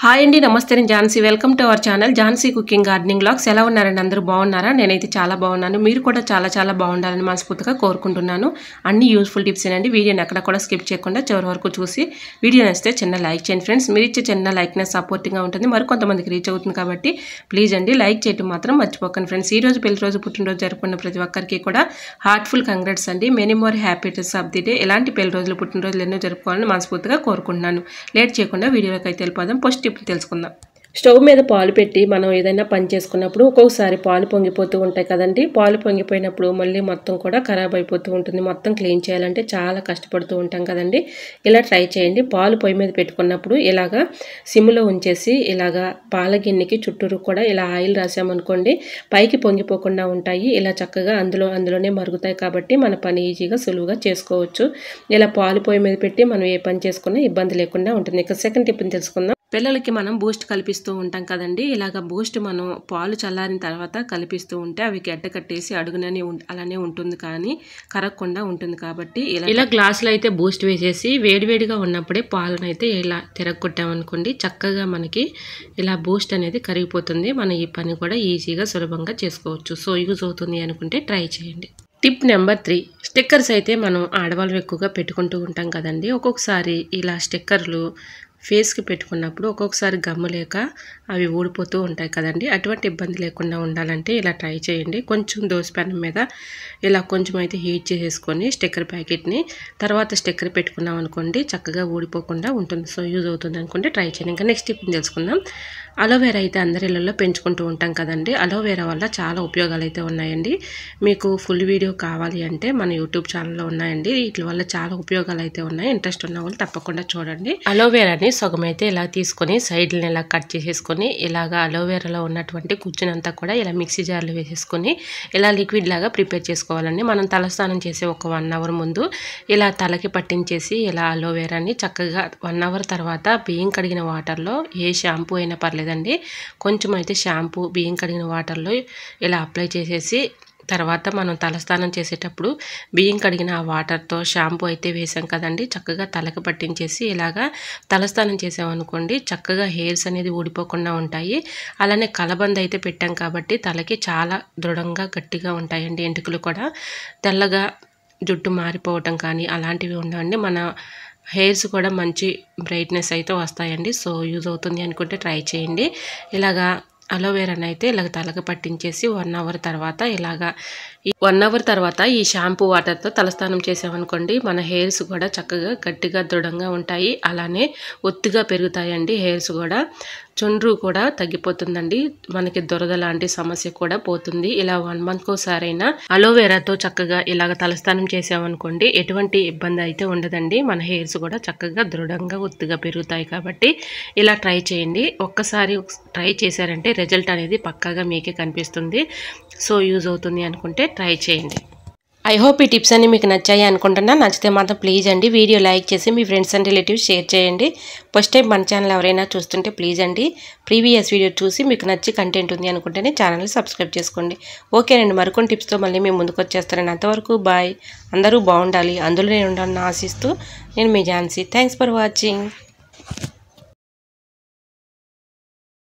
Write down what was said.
hi అండి నమస్తే నేను Jhansi welcome to our channel Jhansi cooking gardening blogs ఎలా ఉన్నారండి అందరూ బాగున్నారా నేనైతే చాలా బాగున్నాను మీరు కూడా చాలా చాలా బాగుండాలని మనస్ఫూర్తిగా కోరుకుంటున్నాను అన్ని యూస్ఫుల్ టిప్స్ ఏనండి వీడియోని ఎక్కడ కూడా స్కిప్ చేయకుండా చివరి వరకు చూసి వీడియో నచ్చితే చిన్న లైక్ చేయండి ఫ్రెండ్స్ మీరు ఇచ్చే చిన్న లైక్నెస్ సపోర్టింగ్గా ఉంటుంది మరి కొంతమందికి రీచ్ అవుతుంది కాబట్టి ప్లీజ్ అండి లైక్ చేయడం మాత్రం మర్చిపోకండి ఫ్రెండ్స్ ఈ రోజు పెళ్లి రోజు పుట్టినరోజు జరుపుకున్న ప్రతి ఒక్కరికి కూడా హార్ట్ఫుల్ కంగ్రాట్స్ అండి many more happiness of the day ఎలాంటి పెళ్లి రోజులు పుట్టినరోజులు ఎన్నో జరుపుకోవాలని మనస్ఫూర్తిగా కోరుకుంటున్నాను లేట్ చేయకుండా వీడియోలోకి అయితే వెళ్ళిపోదాం ఫస్ట్ టిప్ తెలుసుకుందాం స్టవ్ మీద పాలు పెట్టి మనం ఏదైనా పని చేసుకున్నప్పుడు ఒక్కొక్కసారి పాలు పొంగిపోతూ ఉంటాయి కదండి పాలు పొంగిపోయినప్పుడు మళ్ళీ మొత్తం కూడా ఖరాబ్ అయిపోతూ ఉంటుంది మొత్తం క్లీన్ చేయాలంటే చాలా కష్టపడుతూ ఉంటాం కదండి ఇలా ట్రై చేయండి పాలు పొయ్యి మీద పెట్టుకున్నప్పుడు ఇలాగా సిమ్లో ఉంచేసి ఇలాగా పాల గిన్నెకి చుట్టూరు కూడా ఇలా ఆయిల్ రాసామనుకోండి పైకి పొంగిపోకుండా ఉంటాయి ఇలా చక్కగా అందులో అందులోనే మరుగుతాయి కాబట్టి మన పని ఈజీగా సులువుగా చేసుకోవచ్చు ఇలా పాలు పొయ్యి మీద పెట్టి మనం ఏ పని చేసుకున్నా ఇబ్బంది లేకుండా ఉంటుంది ఇక సెకండ్ టిప్ని తెలుసుకుందాం పిల్లలకి మనం బూస్ట్ కల్పిస్తూ ఉంటాం కదండి ఇలాగ బూస్ట్ మనం పాలు చల్లారిన తర్వాత కలిపిస్తూ ఉంటే అవి గడ్డ కట్టేసి అడుగునని ఉం- అలానే ఉంటుంది కానీ కరగకుండా ఉంటుంది కాబట్టి ఇలా ఇలా గ్లాసులో అయితే బూస్ట్ వేసేసి వేడివేడిగా ఉన్నప్పుడే పాలను అయితే ఇలా తిరగొట్టామనుకోండి చక్కగా మనకి ఇలా బూస్ట్ అనేది కరిగిపోతుంది మనం ఈ పని కూడా ఈజీగా సులభంగా చేసుకోవచ్చు సో యూజ్ అవుతుంది అనుకుంటే ట్రై చేయండి టిప్ నెంబర్ త్రీ స్టిక్కర్స్ అయితే మనం ఆడవాళ్ళు ఎక్కువగా పెట్టుకుంటూ ఉంటాం కదండి ఒక్కొక్కసారి ఇలా స్టిక్కర్లు ఫేస్కి పెట్టుకున్నప్పుడు ఒక్కొక్కసారి గమ్ము లేక అవి ఊడిపోతూ ఉంటాయి కదండి అటువంటి ఇబ్బంది లేకుండా ఉండాలంటే ఇలా ట్రై చేయండి కొంచెం దోసపెనం మీద ఇలా కొంచెం అయితే హీట్ చేసేసుకొని స్టిక్కర్ ప్యాకెట్ని తర్వాత స్టిక్కర్ పెట్టుకున్నాం అనుకోండి చక్కగా ఊడిపోకుండా ఉంటుంది సో యూజ్ అవుతుంది అనుకుంటే ట్రై చేయండి ఇంకా నెక్స్ట్ టిప్ తెలుసుకుందాం అలోవెరా అయితే అందరి ఇళ్ళల్లో పెంచుకుంటూ ఉంటాం కదండి అలోవెరా వల్ల చాలా ఉపయోగాలు అయితే ఉన్నాయండి మీకు ఫుల్ వీడియో కావాలి అంటే మన యూట్యూబ్ ఛానల్లో ఉన్నాయండి వీటి వల్ల చాలా ఉపయోగాలు అయితే ఉన్నాయి ఇంట్రెస్ట్ ఉన్న వాళ్ళు తప్పకుండా చూడండి అలోవెరాని సగం అయితే ఇలా తీసుకొని సైడ్ని ఇలా కట్ చేసేసుకొని ఇలాగా అలోవెరాలో ఉన్నటువంటి గుజ్జునంతా కూడా ఇలా మిక్సీ జార్లో వేసేసుకొని ఇలా లిక్విడ్ లాగా ప్రిపేర్ చేసుకోవాలండి మనం తలస్నానం చేసే ఒక వన్ అవర్ ముందు ఇలా తలకి పట్టించేసి ఇలా అలోవెరాని చక్కగా వన్ అవర్ తర్వాత బియ్యం కడిగిన వాటర్లో ఏ షాంపూ అయినా పర్లేదండి కొంచెం అయితే షాంపూ బియ్యం కడిగిన వాటర్లో ఇలా అప్లై చేసేసి తర్వాత మనం తలస్నానం చేసేటప్పుడు బియ్యం కడిగిన ఆ వాటర్తో షాంపూ అయితే వేసాం కదండి చక్కగా తలకి పట్టించేసి ఇలాగా తలస్నానం చేసామనుకోండి చక్కగా హెయిర్స్ అనేది ఊడిపోకుండా ఉంటాయి అలానే కలబంద అయితే పెట్టాం కాబట్టి తలకి చాలా దృఢంగా గట్టిగా ఉంటాయండి ఎంటుకలు కూడా తెల్లగా జుట్టు మారిపోవటం కానీ అలాంటివి ఉండవండి మన హెయిర్స్ కూడా మంచి బ్రైట్నెస్ అయితే వస్తాయండి సో యూజ్ అవుతుంది అనుకుంటే ట్రై చేయండి ఇలాగా అలోవెరాని అయితే ఇలాగ తలకి పట్టించేసి వన్ అవర్ తర్వాత ఇలాగా ఈ వన్ అవర్ తర్వాత ఈ షాంపూ వాటర్తో తలస్నానం చేసామనుకోండి మన హెయిర్స్ కూడా చక్కగా గట్టిగా దృఢంగా ఉంటాయి అలానే ఒత్తిగా పెరుగుతాయండి హెయిర్స్ కూడా చుండ్రు కూడా తగ్గిపోతుందండి మనకి దురద లాంటి సమస్య కూడా పోతుంది ఇలా వన్ మంత్ ఒకసారైనా అలోవెరాతో చక్కగా ఇలాగ తలస్నానం చేసామనుకోండి ఎటువంటి ఇబ్బంది అయితే ఉండదండి మన హెయిర్స్ కూడా చక్కగా దృఢంగా ఒత్తిగా పెరుగుతాయి కాబట్టి ఇలా ట్రై చేయండి ఒక్కసారి ట్రై చేశారంటే రిజల్ట్ అనేది పక్కాగా మీకే కనిపిస్తుంది సో యూజ్ అవుతుంది అనుకుంటే ట్రై చేయండి ఐ హోప్ ఈ టిప్స్ అన్ని మీకు నచ్చాయి అనుకుంటున్నా నచ్చితే మాత్రం ప్లీజ్ అండి వీడియో లైక్ చేసి మీ ఫ్రెండ్స్ అండ్ రిలేటివ్స్ షేర్ చేయండి ఫస్ట్ టైం మన ఛానల్ ఎవరైనా చూస్తుంటే ప్లీజ్ అండి ప్రీవియస్ వీడియో చూసి మీకు నచ్చి కంటెంట్ ఉంది అనుకుంటేనే ఛానల్ని సబ్స్క్రైబ్ చేసుకోండి ఓకేనండి మరికొన్ని టిప్స్తో మళ్ళీ మేము ముందుకు వచ్చేస్తానండి అంతవరకు బాయ్ అందరూ బాగుండాలి అందులో నేను ఉండాలని ఆశిస్తూ నేను మీ ఝాన్సీ థ్యాంక్స్ ఫర్ వాచింగ్